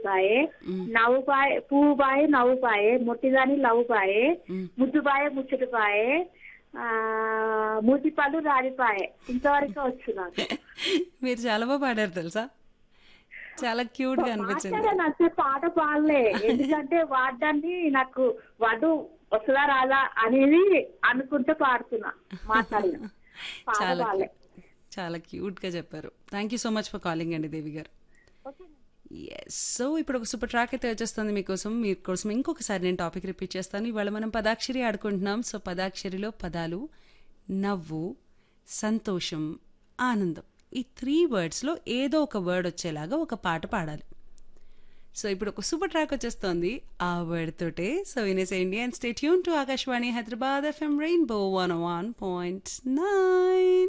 పాయే నవ్వు పాయే పువ్వు పాయే నవ్వు పాయే మొట్టిదాని లవ్ పాయే మ్. ముద్దు పాయే ముచ్చటి పాయే ఆ, మూతి పళ్ళు రాలిపాయే ఇంతవరకు వచ్చు నాకు మీరు చాలా బాగా పాడారు తెలుసా చాలా క్యూట్ గా అనిపించింది మాట్లాడాను అంతే పాట పాడలే ఎందుకంటే వాడడాన్ని నాకు వడు వస్తుందా రాదా అనేది అనుకుంటే పాడుతున్నా మాట్లాడిన పాట చాలా పాడలే చాలా క్యూట్ గా చెప్పారు thank you so much for calling అండి దేవి గారు ఎస్ సో ఇప్పుడు ఒక సూపర్ ట్రాక్ అయితే వచ్చేస్తుంది మీకోసం మీకోసం ఇంకొకసారి నేను టాపిక్ రిపీట్ చేస్తాను ఇవాళ మనం పదాక్షరి ఆడుకుంటున్నాం సో పదాక్షరిలో పదాలు నవ్వు సంతోషం ఆనందం ఈ త్రీ వర్డ్స్లో ఏదో ఒక వర్డ్ వచ్చేలాగా ఒక పాట పాడాలి సో ఇప్పుడు ఒక సూపర్ ట్రాక్ వచ్చేస్తుంది ఆ వర్డ్ తోటే సో వినేసేయండి and stay tuned to Akashvani Hyderabad FM rainbow one one point nine